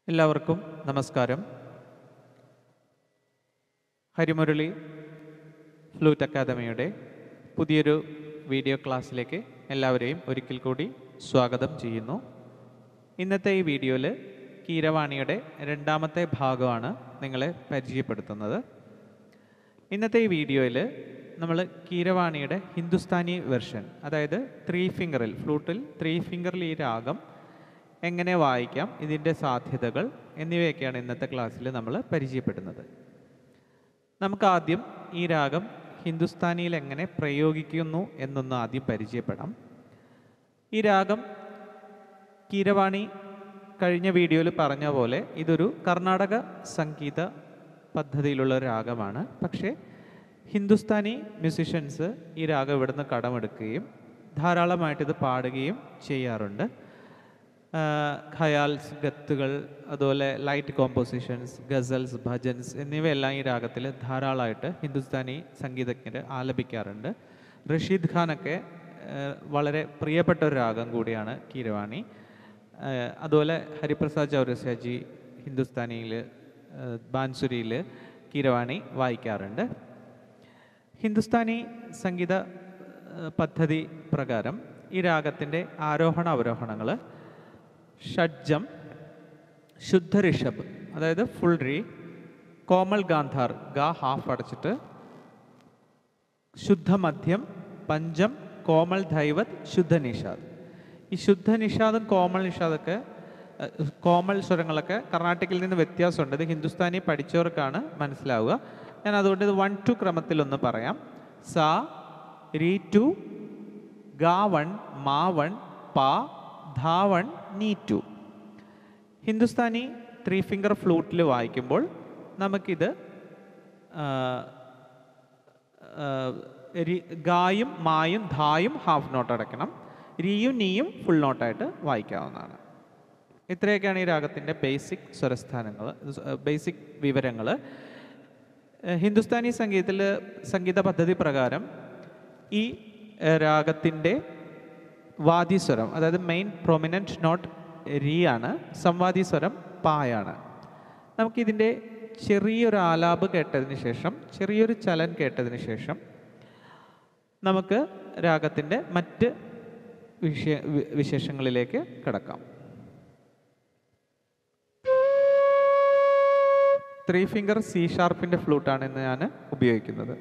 എല്ലാവർക്കും നമസ്കാരം ഹരിമുരളി ഫ്ലൂറ്റ് അക്കാദമിയുടെ പുതിയൊരു വീഡിയോ ക്ലാസ്സിലേക്ക് എല്ലാവരെയും ഒരിക്കൽ കൂടി സ്വാഗതം ചെയ്യുന്നു ഇന്നത്തെ ഈ വീഡിയോയിൽ കീരവാണിയുടെ രണ്ടാമത്തെ ഭാഗമാണ് നിങ്ങളെ പരിചയപ്പെടുത്തുന്നത് ഇന്നത്തെ ഈ വീഡിയോയിൽ നമ്മൾ കീരവാണിയുടെ ഹിന്ദുസ്ഥാനി വെർഷൻ അതായത് ത്രീ ഫിംഗറിൽ ഫ്ലൂട്ടിൽ ത്രീ ഫിംഗറിൽ ഈ രാഗം എങ്ങനെ വായിക്കാം ഇതിൻ്റെ സാധ്യതകൾ എന്നിവയൊക്കെയാണ് ഇന്നത്തെ ക്ലാസ്സിൽ നമ്മൾ പരിചയപ്പെടുന്നത് നമുക്ക് ആദ്യം ഈ രാഗം ഹിന്ദുസ്ഥാനിയിൽ എങ്ങനെ പ്രയോഗിക്കുന്നു എന്നൊന്ന് ആദ്യം പരിചയപ്പെടാം ഈ രാഗം കീരവാണി കഴിഞ്ഞ വീഡിയോയിൽ പറഞ്ഞ പോലെ ഇതൊരു കർണാടക സംഗീത പദ്ധതിയിലുള്ള ഒരു രാഗമാണ് പക്ഷേ ഹിന്ദുസ്ഥാനി മ്യൂസിഷ്യൻസ് ഈ രാഗം ഇവിടുന്ന് കടമെടുക്കുകയും ധാരാളമായിട്ട് ഇത് പാടുകയും ചെയ്യാറുണ്ട് ഖയാൽസ് ഗത്തുകൾ അതുപോലെ ലൈറ്റ് കോമ്പോസിഷൻസ് ഗസൽസ് ഭജൻസ് എന്നിവയെല്ലാം ഈ രാഗത്തിൽ ധാരാളമായിട്ട് ഹിന്ദുസ്ഥാനി സംഗീതജ്ഞർ ആലപിക്കാറുണ്ട് റഷീദ് ഖാനൊക്കെ ഏഹ്, വളരെ പ്രിയപ്പെട്ട ഒരു രാഗം കൂടിയാണ് കീരവാണി ഏഹ്, അതുപോലെ ഹരിപ്രസാദ് ചൗരസ്യാജി ഹിന്ദുസ്ഥാനിയിൽ ബാൻസുരിയിൽ കീരവാണി വായിക്കാറുണ്ട് ഹിന്ദുസ്ഥാനി സംഗീത ഏഹ്, പദ്ധതി പ്രകാരം ഈ രാഗത്തിൻ്റെ ആരോഹണ അവരോഹണങ്ങൾ ഷഡ്ജം ശുദ്ധ ഋഷഭ് അതായത് ഫുൾ റീ കോമൽ ഗാന്ധാർ ഗ ഹാഫ് അടച്ചിട്ട് ശുദ്ധ മധ്യം പഞ്ചം കോമൽ ധൈവത് ശുദ്ധ നിഷാദ് ഈ ശുദ്ധ നിഷാദും കോമൽ നിഷാദൊക്കെ അഹ്, കോമൽ സ്വരങ്ങളൊക്കെ കർണാടകയിൽ നിന്ന് വ്യത്യാസമുണ്ട് ഇത് ഹിന്ദുസ്ഥാനി പഠിച്ചവർക്കാണ് മനസ്സിലാവുക ഞാൻ അതുകൊണ്ട് ഇത് വൺ ടു ക്രമത്തിലൊന്ന് പറയാം സ രീ ടു ഗാ വൺ മാ വൺ പാ ധാ വൺ നീ ടു ഹിന്ദുസ്ഥാനി ത്രീ ഫിംഗർ ഫ്ലൂട്ടിൽ വായിക്കുമ്പോൾ നമുക്കിത് ആ, ആ, രി- ഗായും മായും ധായും ഹാഫ് നോട്ട് അടയ്ക്കണം രീയും നീയും ഫുൾ നോട്ടായിട്ട് വായിക്കാവുന്നതാണ് ഇത്രയൊക്കെയാണ് ഈ രാഗത്തിൻ്റെ ബേസിക് സ്വരസ്ഥാനങ്ങൾ ബേസിക് വിവരങ്ങൾ ഹിന്ദുസ്ഥാനി സംഗീതത്തിൽ സംഗീത പദ്ധതി പ്രകാരം ഈ ഏഹ്, രാഗത്തിൻ്റെ വാദിസ്വരം അതായത് മെയിൻ പ്രൊമിനൻറ്റ് നോട്ട് രീ ആണ് സംവാദി സ്വരം പായാണ് നമുക്കിതിൻ്റെ ചെറിയൊരു ആലാപ് കേട്ടതിന് ശേഷം ചെറിയൊരു ചലൻ കേട്ടതിന് ശേഷം നമുക്ക് രാഗത്തിൻ്റെ മറ്റ് വിഷയ വി- വിശേഷങ്ങളിലേക്ക് കിടക്കാം ത്രീ ഫിംഗർ സി ഷാർപ്പിൻ്റെ ഫ്ലൂട്ടാണ് ഇന്ന് ഞാൻ ഉപയോഗിക്കുന്നത്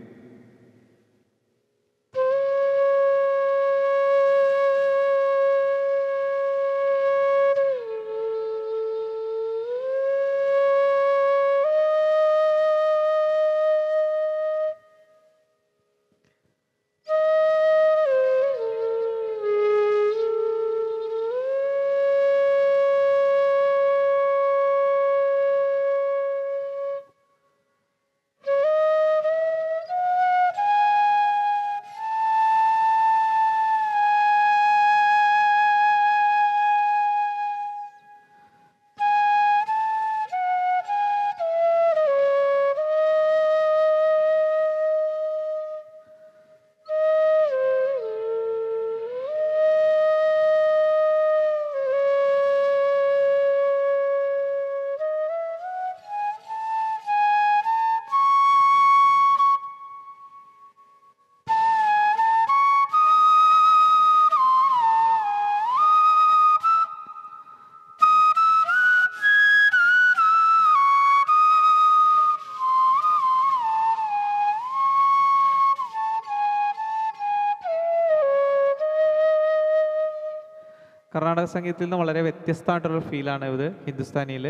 കർണാടക സംഗീതത്തിൽ നിന്ന് വളരെ വ്യത്യസ്തമായിട്ടുള്ള ഫീലാണ് ഇത് ഹിന്ദുസ്ഥാനിയിൽ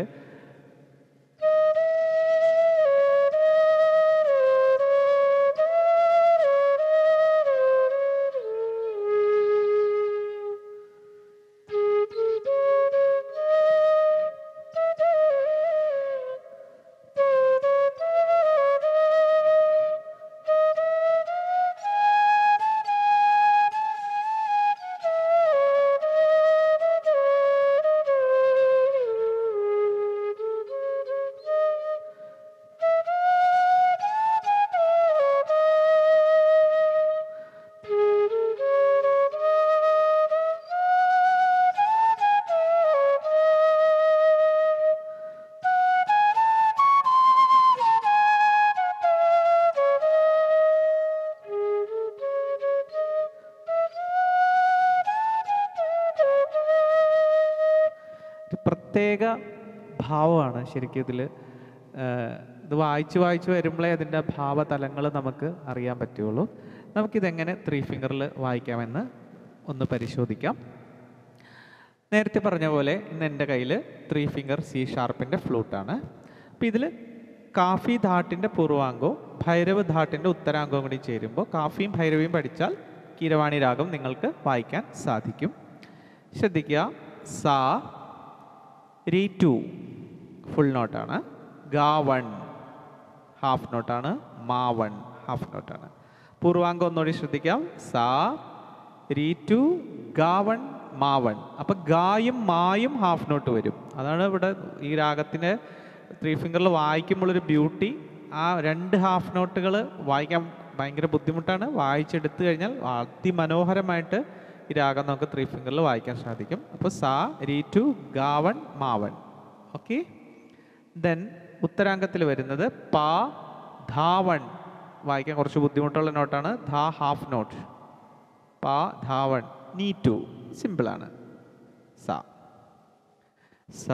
ഒരു പ്രത്യേക ഭാവമാണ് ശരിക്കും ഇതിൽ ഇത് വായിച്ച് വായിച്ച് വരുമ്പോഴേ അതിൻ്റെ ഭാവതലങ്ങൾ നമുക്ക് അറിയാൻ പറ്റുള്ളൂ നമുക്കിതെങ്ങനെ ത്രീ ഫിംഗറിൽ വായിക്കാമെന്ന് ഒന്ന് പരിശോധിക്കാം നേരത്തെ പറഞ്ഞ പോലെ ഇന്ന് എൻ്റെ കയ്യിൽ ത്രീ ഫിംഗർ സി ഷാർപ്പിൻ്റെ ഫ്ലൂട്ടാണ് അപ്പോൾ ഇതിൽ കാഫി ധാട്ടിൻ്റെ പൂർവാംഗവും ഭൈരവ് ധാട്ടിൻ്റെ ഉത്തരാംഗവും കൂടി ചേരുമ്പോൾ കാഫിയും ഭൈരവിയും പഠിച്ചാൽ കീരവാണി രാഗം നിങ്ങൾക്ക് വായിക്കാൻ സാധിക്കും ശ്രദ്ധിക്കുക സാ രീ ടു ഫുൾ നോട്ടാണ് ഗാ വൺ ഹാഫ് നോട്ടാണ് മാ വൺ ഹാഫ് നോട്ടാണ് പൂർവാംഗം ഒന്നുകൂടി ശ്രദ്ധിക്കാം സാ രീ ടു ഗാ വൺ മാ വൺ അപ്പം ഗായും മായും ഹാഫ് നോട്ട് വരും അതാണ് ഇവിടെ ഈ രാഗത്തിന് ത്രീ ഫിംഗറിൽ വായിക്കുമ്പോഴൊരു ബ്യൂട്ടി ആ രണ്ട് ഹാഫ് നോട്ടുകൾ വായിക്കാൻ ഭയങ്കര ബുദ്ധിമുട്ടാണ് വായിച്ചെടുത്തു കഴിഞ്ഞാൽ അതിമനോഹരമായിട്ട് ഈ രാഗം നമുക്ക് ത്രീ ഫിംഗറിൽ വായിക്കാൻ സാധിക്കും അപ്പോൾ സാ രീ ടു ഗാവൺ മാവൺ ഓക്കെ ദെൻ ഉത്തരാംഗത്തിൽ വരുന്നത് പാ ധാവൺ വായിക്കാൻ കുറച്ച് ബുദ്ധിമുട്ടുള്ള നോട്ടാണ് ധാ ഹാഫ് നോട്ട് പാ ധാവൺ നീ ടു സിമ്പിളാണ് സ സ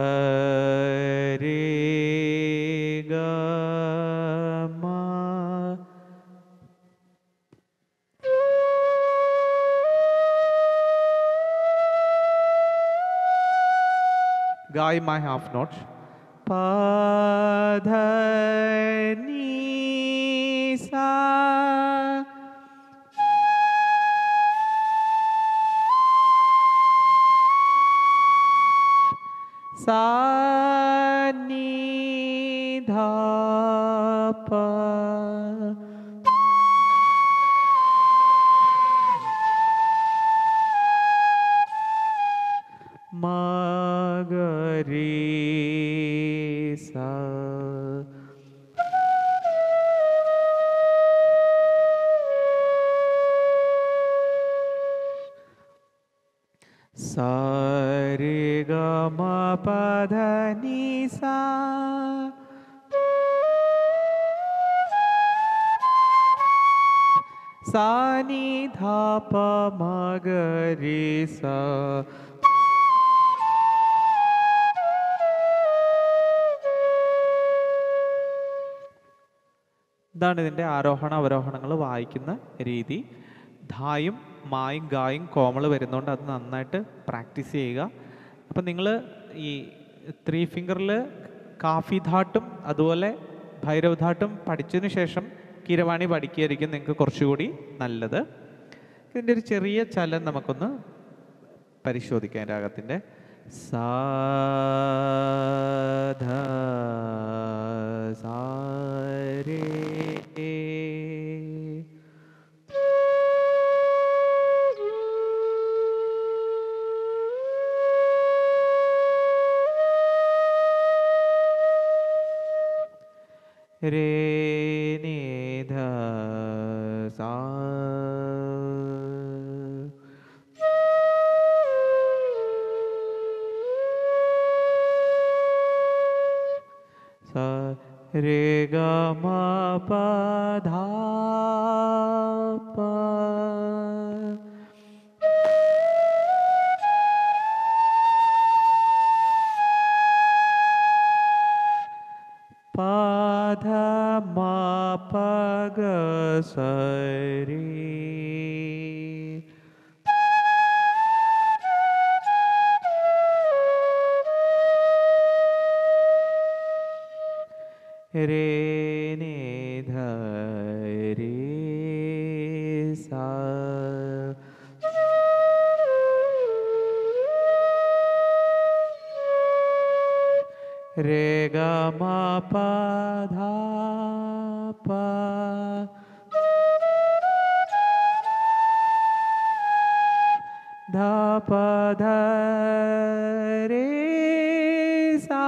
രേ ഗ മ ഗായ് മൈ ഹാഫ് നോട്ട് പധ നീ സാ sa ni dha pa ma ga re sa sa re ga ma pa dha ni sa sa ni dha pa ma ga re sa ഇതാണ് ഇതിൻ്റെ ആരോഹണ അവരോഹണങ്ങൾ വായിക്കുന്ന രീതി ധായും മായും ഗായും കോമൾ വരുന്നതുകൊണ്ട് അത് നന്നായിട്ട് പ്രാക്ടീസ് ചെയ്യുക അപ്പം നിങ്ങൾ ഈ ത്രീ ഫിംഗറിൽ കാഫി ധാട്ടും അതുപോലെ ഭൈരവ് ധാട്ടും പഠിച്ചതിന് ശേഷം കിരവാണി പഠിക്കുകയായിരിക്കും നിങ്ങൾക്ക് കുറച്ചുകൂടി നല്ലത് ഇതിൻ്റെ ഒരു ചെറിയ ചലം നമുക്കൊന്ന് പരിശോധിക്കാം രാഗത്തിൻ്റെ സാധ സാരേ രേ നീ ധ സാ sa re ga ma pa dha pa pa dha ma pa ga sa re रे ने ध रे सा रे ग म प धा प ध प ध रे सा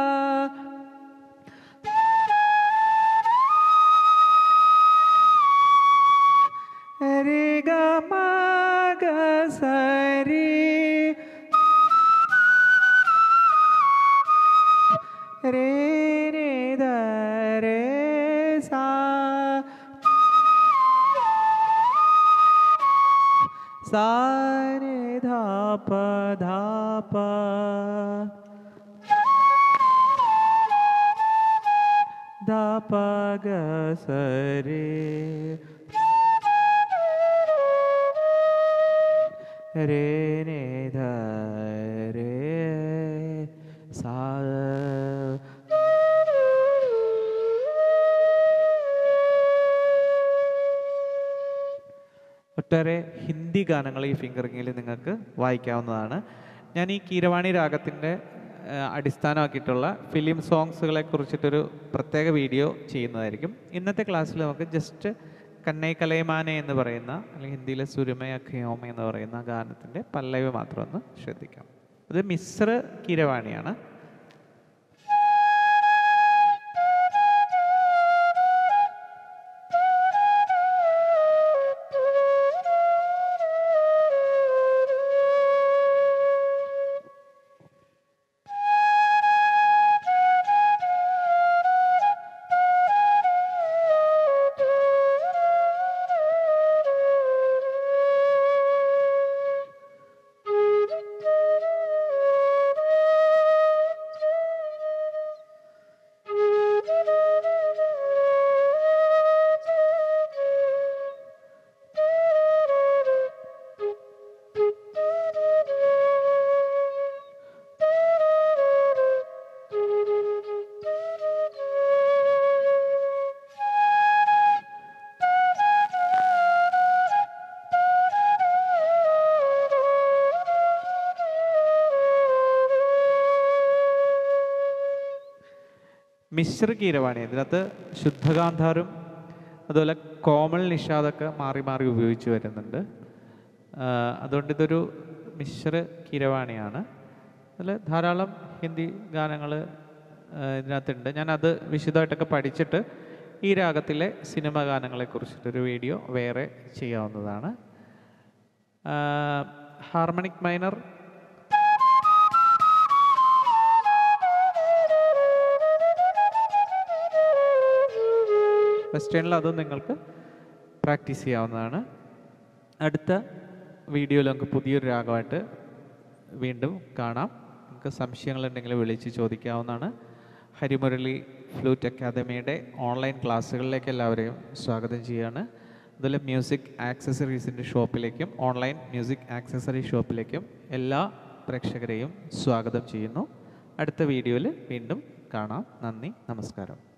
रे ग म ग स रे रे रे द रे सा सा रे ध ധാപ ധാപ ധാപ ഗ സരേ രേ നേ ധ രേ സാ ഒട്ടേറെ ഹിന്ദി ഗാനങ്ങൾ ഈ ഫിംഗറിങ്ങിൽ നിങ്ങൾക്ക് വായിക്കാവുന്നതാണ് ഞാൻ ഈ കീരവാണി രാഗത്തിൻ്റെ അടിസ്ഥാനമാക്കിയിട്ടുള്ള ഫിലിം സോങ്സുകളെ കുറിച്ചിട്ടൊരു പ്രത്യേക വീഡിയോ ചെയ്യുന്നതായിരിക്കും ഇന്നത്തെ ക്ലാസ്സിൽ നമുക്ക് ജസ്റ്റ് കന്നൈ കലൈമാനെ എന്ന് പറയുന്ന അല്ലെങ്കിൽ ഹിന്ദിയിലെ സുരുമയ ഖയോമ എന്ന് പറയുന്ന ഗാനത്തിൻ്റെ പല്ലവി മാത്രം ഒന്ന് ശ്രദ്ധിക്കാം ഇത് മിശ്ര കീരവാണിയാണ് മിശ്ര കീരവാണി ഇതിനകത്ത് ശുദ്ധഗാന്ധാരും അതുപോലെ കോമൾ നിഷാദൊക്കെ മാറി മാറി ഉപയോഗിച്ച് വരുന്നുണ്ട് ആ, അതുകൊണ്ട് ഇതൊരു മിശ്ര കീരവാണിയാണ് അതിൽ ധാരാളം ഹിന്ദി ഗാനങ്ങൾ ഇതിനകത്തുണ്ട് ഞാനത് വിശദമായിട്ടൊക്കെ പഠിച്ചിട്ട് ഈ രാഗത്തിലെ സിനിമ ഗാനങ്ങളെ കുറിച്ചിട്ടൊരു വീഡിയോ വേറെ ചെയ്യാവുന്നതാണ് ഹാർമണിക് മൈനർ വെസ്റ്റേണിൽ അതും നിങ്ങൾക്ക് പ്രാക്ടീസ് ചെയ്യാവുന്നതാണ് അടുത്ത വീഡിയോയിൽ നമുക്ക് പുതിയൊരു രാഗമായിട്ട് വീണ്ടും കാണാം നിങ്ങൾക്ക് സംശയങ്ങളുണ്ടെങ്കിൽ വിളിച്ച് ചോദിക്കാവുന്നതാണ് ഹരിമുരളി ഫ്ലൂറ്റ് അക്കാദമിയുടെ ഓൺലൈൻ ക്ലാസ്സുകളിലേക്ക് എല്ലാവരെയും സ്വാഗതം ചെയ്യുകയാണ് അതുപോലെ മ്യൂസിക് ആക്സസറീസിൻ്റെ ഷോപ്പിലേക്കും ഓൺലൈൻ മ്യൂസിക് ആക്സസറി ഷോപ്പിലേക്കും എല്ലാ പ്രേക്ഷകരെയും സ്വാഗതം ചെയ്യുന്നു അടുത്ത വീഡിയോയിൽ വീണ്ടും കാണാം നന്ദി നമസ്കാരം